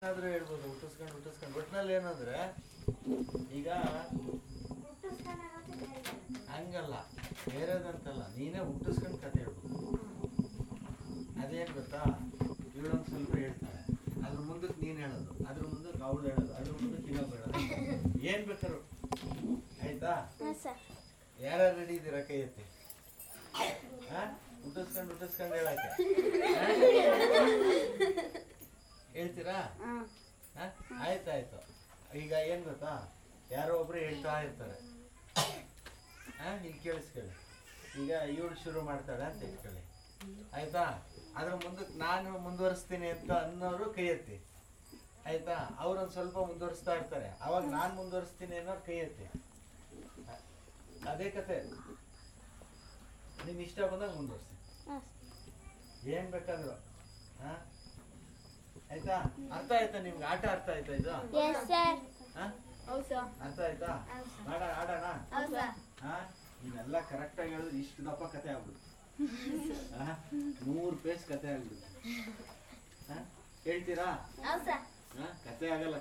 ಏನಾದ್ರೂ ಹೇಳ್ಬೋದು ಹುಟ್ಟಿಸ್ಕೊಂಡು ಹುಟ್ಟಿಸ್ಕೊಂಡು ಒಟ್ನಲ್ಲಿ ಏನಂದ್ರೆ ಈಗ ಹಂಗಲ್ಲ ಬೇರೆದಂತಲ್ಲ ನೀನೇ ಹುಟ್ಟಿಸ್ಕೊಂಡು ಕತೆ ಹೇಳ್ಬೋದು ಅದೇನು ಗೊತ್ತಾ ಇವಳೊಂದು ಸ್ವಲ್ಪ ಹೇಳ್ತಾಳೆ ಅದ್ರ ಮುಂದಕ್ಕೆ ನೀನು ಹೇಳೋದು ಅದ್ರ ಮುಂದಕ್ಕೆ ಅವಳು ಹೇಳೋದು ಅದ್ರ ಮುಂದಕ್ಕೆ ಇನ್ನೊಬ್ರು ಹೇಳೋದು ಏನು ಬೇಕಾದ್ರು ಆಯ್ತಾ ಹಾಂ ಸರ್ ಯಾರ್ಯಾರು ರೆಡಿ ಇದ್ದೀರಾ ಕೈ ಎತ್ತಿ ಹಾ ಹುಟ್ಟಿಸ್ಕೊಂಡು ಹುಟ್ಟಿಸ್ಕೊಂಡು ಹೇಳಕ್ಕೆ ಹಾ? ಹೇಳ್ತೀರಾ ಹಾಂ ಹಾ? ಆಯ್ತಾಯ್ತು ಈಗ ಏನ್ ಗೊತ್ತಾ ಯಾರೋ ಒಬ್ರು ಹೇಳ್ತಾ ಇರ್ತಾರೆ ಹಾ ಈಗ ಕೇಳಿಸ್ಕೊಳ್ಳಿ ಈಗ ಇವಳು ಶುರು ಮಾಡ್ತಾಳೆ ಅಂತ ಇಟ್ಕೊಳ್ಳಿ ಆಯ್ತಾ ಅದ್ರ ಮುಂದಕ್ಕೆ ನಾನು ಮುಂದುವರಿಸ್ತೀನಿ ಅಂತ ಅನ್ನೋರು ಕೈ ಎತ್ತಿ ಆಯ್ತಾ ಅವ್ರೊಂದು ಸ್ವಲ್ಪ ಮುಂದುವರಿಸ್ತಾ ಇರ್ತಾರೆ ಅವಾಗ ನಾನು ಮುಂದುವರಿಸ್ತೀನಿ ಅನ್ನೋರು ಕೈ ಎತ್ತಿ ಅ- ಅದೇ ಕತೆ ನಿಮ್ ಇಷ್ಟ ಬಂದಾಗ ಮುಂದುವರಿಸಿ ಹಾಂ ಏನ್ ಬೇಕಾದ್ರು ಹಾ ಆಯ್ತಾ ಅರ್ಥ ಆಯ್ತಾ ನಿಮ್ಗೆ ಆಟ ಅರ್ಥ ಆಯ್ತಾ ಇದು ಎಸ್ ಸರ್ ಹಾ ಹೌದು ಸರ್ ಅರ್ಥ ಆಯ್ತಾ ಆಡ ಆಡೋಣ ಹೌದು ಸರ್ ಹಾ ನೀವೆಲ್ಲ ಕರೆಕ್ಟ್ ಆಗಿ ಹೇಳಿದ್ರೆ ಇಷ್ಟು ದಪ್ಪ ಕತೆ ಆಗ್ಬಿಡುತ್ತೆ ಹಾ ನೂರು ಪೇಜ್ ಕತೆ ಆಗ್ಬಿಡುತ್ತೆ ಹಾ ಹೇಳ್ತೀರಾ ಹೌದು ಸರ್ ಹಾ ಕತೆ ಆಗಲ್ಲ